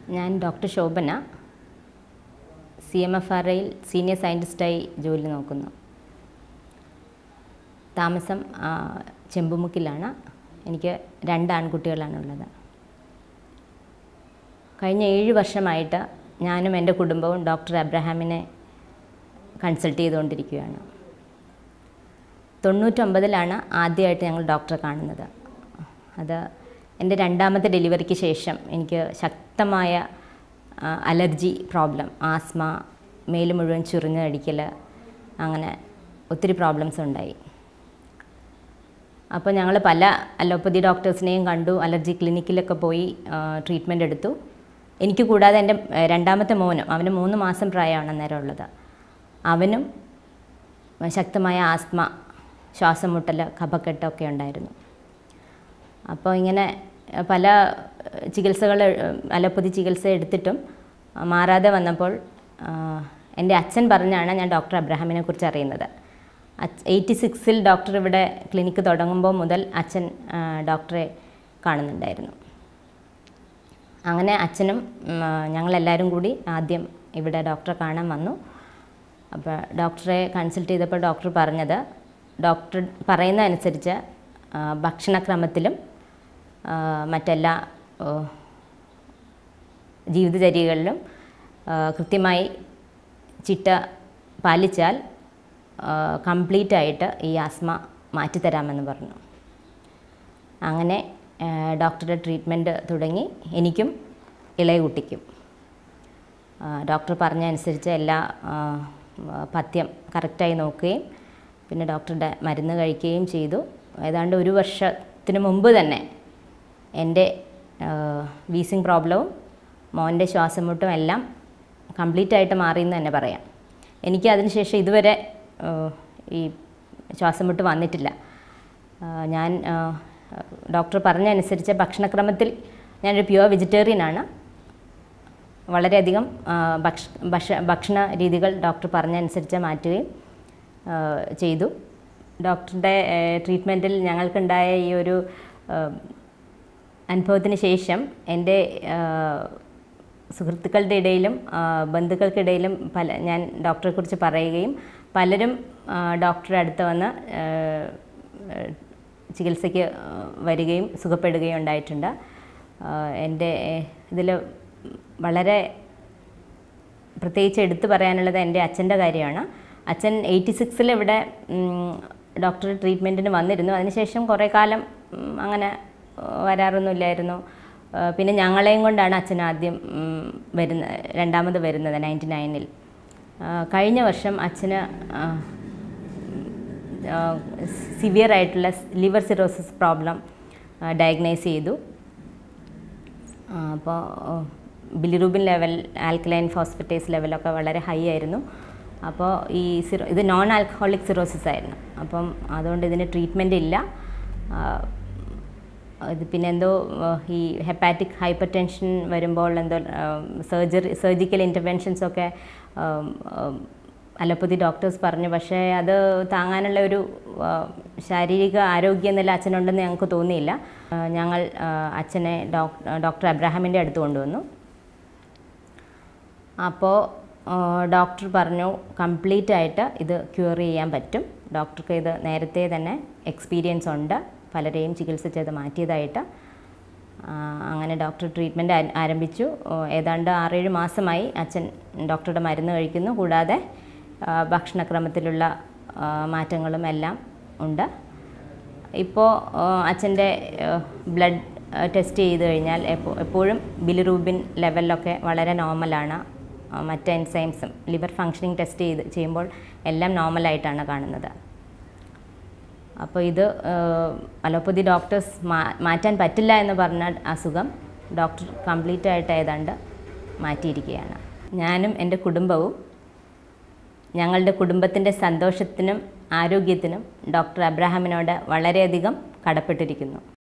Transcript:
ഞാൻ doctor Shobhana C M F R ഐയിൽ senior സയൻറ്റിസ്റ്റായി ജോലി നോക്കുന്നു താമസം ആ, ചെമ്പുമുക്കിലാണ് എനിക്ക് രണ്ട് ആൺകുട്ടികളാണുള്ളത് കഴിഞ്ഞ ഏഴ് വർഷമായിട്ട് ഞാനും എൻ്റെ കുടുംബവും ഡോക്ടർ അബ്രഹാമിനെ കൺസൾട്ട് ചെയ്തുകൊണ്ടിരിക്കുകയാണ് തൊണ്ണൂറ്റൊമ്പതിലാണ് ആദ്യമായിട്ട് ഞങ്ങൾ ഡോക്ടറെ കാണുന്നത് അത് എൻ്റെ രണ്ടാമത്തെ ഡെലിവറിക്ക് ശേഷം എനിക്ക് ശക്തമായ ആ, അലർജി പ്രോബ്ലം ആസ്മ മേല് മുഴുവൻ ചുറിഞ്ഞടിക്കൽ അങ്ങനെ ഒത്തിരി പ്രോബ്ലംസ് ഉണ്ടായി അപ്പോൾ ഞങ്ങൾ പല അലോപ്പതി ഡോക്ടേഴ്സിനെയും കണ്ടു അലർജി ക്ലിനിക്കിലൊക്കെ പോയി ട്രീറ്റ്മെൻറ്റ് എടുത്തു എനിക്ക് കൂടാതെ എൻ്റെ ഏഹ്, രണ്ടാമത്തെ മോനും അവന് മൂന്ന് മാസം പ്രായമാണ് അന്നേരം ഉള്ളത് അവനും ശക്തമായ ആസ്മ ശ്വാസം മുട്ടൽ കഫക്കെട്ടൊക്കെ ഉണ്ടായിരുന്നു അപ്പോൾ ഇങ്ങനെ ഏഹ്, പല ചികിത്സകൾ അലോപ്പതി ചികിത്സ എടുത്തിട്ടും ആ, മാറാതെ വന്നപ്പോൾ ആ, എൻ്റെ അച്ഛൻ പറഞ്ഞാണ് ഞാൻ ഡോക്ടർ അബ്രഹാമിനെ കുറിച്ച് അറിയുന്നത് എയ്റ്റി സിക്സിൽ ഡോക്ടർ ഇവിടെ ക്ലിനിക്ക് തുടങ്ങുമ്പോൾ മുതൽ അച്ഛൻ ആ, ഡോക്ടറെ കാണുന്നുണ്ടായിരുന്നു അങ്ങനെ അച്ഛനും ഉം, ആ, ഞങ്ങളെല്ലാവരും കൂടി ആദ്യം ഇവിടെ ഡോക്ടറെ കാണാൻ വന്നു അപ്പോൾ ഡോക്ടറെ കൺസൾട്ട് ചെയ്തപ്പോൾ ഡോക്ടർ പറഞ്ഞത് ഡോക്ടർ പറയുന്ന അനുസരിച്ച് ആ, ഭക്ഷണക്രമത്തിലും ആ, മറ്റെല്ലാ ഓ, ജീവിതചര്യകളിലും ആ, കൃത്യമായി ചിട്ട പാലിച്ചാൽ കംപ്ലീറ്റ് ആയിട്ട് ഈ ആസ്മ മാറ്റിത്തരാമെന്ന് പറഞ്ഞു അങ്ങനെ ആ, ഡോക്ടറുടെ ട്രീറ്റ്മെൻറ്റ് തുടങ്ങി എനിക്കും ഇളയ കുട്ടിക്കും ആ, ഡോക്ടർ പറഞ്ഞ അനുസരിച്ച് എല്ലാ ആ, പഥ്യം കറക്റ്റായി നോക്കുകയും പിന്നെ ഡോക്ടറുടെ മരുന്ന് കഴിക്കുകയും ചെയ്തു ഏതാണ്ട് ഒരു വർഷത്തിന് മുമ്പ് തന്നെ എൻ്റെ വീസിങ് പ്രോബ്ലവും മോൻ്റെ ശ്വാസം മുട്ടും എല്ലാം കംപ്ലീറ്റ് ആയിട്ട് മാറിയെന്ന് തന്നെ പറയാം എനിക്ക് അതിനുശേഷം ഇതുവരെ ആ, ഈ ശ്വാസം മുട്ട് വന്നിട്ടില്ല ആ, ഞാൻ ആ, ഡോക്ടർ പറഞ്ഞ അനുസരിച്ച് ഭക്ഷണക്രമത്തിൽ ഞാനൊരു പ്യുവർ വെജിറ്റേറിയനാണ് വളരെയധികം ആ, ഭക്ഷ ഭക്ഷ ഭക്ഷണ രീതികൾ ഡോക്ടർ പറഞ്ഞ അനുസരിച്ച് മാറ്റുകയും ആ, ചെയ്തു ഡോക്ടറുടെ ട്രീറ്റ്മെൻറ്റിൽ ഞങ്ങൾക്കുണ്ടായ ഈ ഒരു ആ, അനുഭവത്തിന് ശേഷം എൻ്റെ ആ, സുഹൃത്തുക്കളുടെ ഇടയിലും ആ, ബന്ധുക്കൾക്കിടയിലും പല ഞാൻ ഡോക്ടറെക്കുറിച്ച് പറയുകയും പലരും ആ, ഡോക്ടറുടെ അടുത്ത് വന്ന് ആ, ചികിത്സയ്ക്ക് ആ, വരികയും സുഖപ്പെടുകയും ഉണ്ടായിട്ടുണ്ട് ആ, എൻ്റെ ഇതിൽ വളരെ പ്രത്യേകിച്ച് എടുത്തു പറയാനുള്ളത് എൻ്റെ അച്ഛൻ്റെ കാര്യമാണ് അച്ഛൻ എയ്റ്റി സിക്സിൽ ഇവിടെ ഡോക്ടർ ട്രീറ്റ്മെൻറ്റിന് വന്നിരുന്നു അതിനുശേഷം കുറേ കാലം ഉം, അങ്ങനെ ആ, വരാറൊന്നുമില്ലായിരുന്നു ആ, പിന്നെ ഞങ്ങളെയും കൊണ്ടാണ് അച്ഛൻ ആദ്യം ഉം, വരുന്ന രണ്ടാമത് വരുന്നത് നയൻറ്റി നയനിൽ കഴിഞ്ഞ വർഷം അച്ഛന് സിവിയർ ആയിട്ടുള്ള ലിവർ സിറോസിസ് പ്രോബ്ലം ഡയഗ്നൈസ് ചെയ്തു അപ്പോൾ ബിലിറൂബിൻ ലെവൽ ആൽക്കലൈൻ ഫോസ്ഫറ്റേസ് ലെവലൊക്കെ വളരെ ഹൈ ആയിരുന്നു അപ്പോൾ ഈ സിറോ ഇത് നോൺ ആൽക്കഹോളിക് സിറോസിസ് ആയിരുന്നു അപ്പം അതുകൊണ്ട് ഇതിന് ട്രീറ്റ്മെൻ്റ് ഇല്ല ആ, ഇത് പിന്നെ എന്തോ ആ, ഈ ഹെപ്പാറ്റിക് ഹൈപ്പർ ടെൻഷൻ വരുമ്പോൾ എന്തോ സർജറി സർജിക്കൽ ഇൻ്റർവെൻഷൻസൊക്കെ അലോപ്പതി ഡോക്ടേഴ്സ് പറഞ്ഞു പക്ഷേ അത് താങ്ങാനുള്ള ഒരു ആ, ശാരീരിക ആരോഗ്യ നില അച്ഛനുണ്ടെന്ന് ഞങ്ങൾക്ക് തോന്നിയില്ല ആ, ഞങ്ങൾ ആ, അച്ഛനെ ഡോക് ഡോക്ടർ അബ്രാഹാമിൻ്റെ അടുത്ത് കൊണ്ടുവന്നു അപ്പോൾ ഡോക്ടർ പറഞ്ഞു കംപ്ലീറ്റ് ആയിട്ട് ഇത് ക്യൂർ ചെയ്യാൻ പറ്റും ഡോക്ടർക്ക് ഇത് നേരത്തെ തന്നെ എക്സ്പീരിയൻസ് ഉണ്ട് പലരെയും ചികിത്സ ചെയ്ത് മാറ്റിയതായിട്ട് ആ, അങ്ങനെ ഡോക്ടർ ട്രീറ്റ്മെൻറ്റ് ആരംഭിച്ചു ഓ, ഏതാണ്ട് ആറേഴ് മാസമായി അച്ഛൻ ഡോക്ടറുടെ മരുന്ന് കഴിക്കുന്നു കൂടാതെ ആ, ഭക്ഷണക്രമത്തിലുള്ള ആ, മാറ്റങ്ങളും എല്ലാം ഉണ്ട് ഇപ്പോൾ അച്ഛൻ്റെ ബ്ലഡ് ടെസ്റ്റ് ചെയ്ത് കഴിഞ്ഞാൽ എപ്പോ എപ്പോഴും ബിലിറൂബിൻ ലെവലിലൊക്കെ വളരെ നോർമലാണ് ആ, മറ്റ് എൻസൈംസും ലിവർ ഫങ്ഷനിങ് ടെസ്റ്റ് ചെയ്ത് ചെയ്യുമ്പോൾ എല്ലാം നോർമലായിട്ടാണ് കാണുന്നത് അപ്പോൾ ഇത് അലോപ്പതി ഡോക്ടേഴ്സ് മാറ്റാൻ പറ്റില്ല എന്ന് പറഞ്ഞ അസുഖം ഡോക്ടർ കംപ്ലീറ്റ് ആയിട്ട് ഏതാണ്ട് മാറ്റിയിരിക്കുകയാണ് ഞാനും എൻ്റെ കുടുംബവും ഞങ്ങളുടെ കുടുംബത്തിൻ്റെ സന്തോഷത്തിനും ആരോഗ്യത്തിനും ഡോക്ടർ അബ്രഹാമിനോട് വളരെയധികം കടപ്പെട്ടിരിക്കുന്നു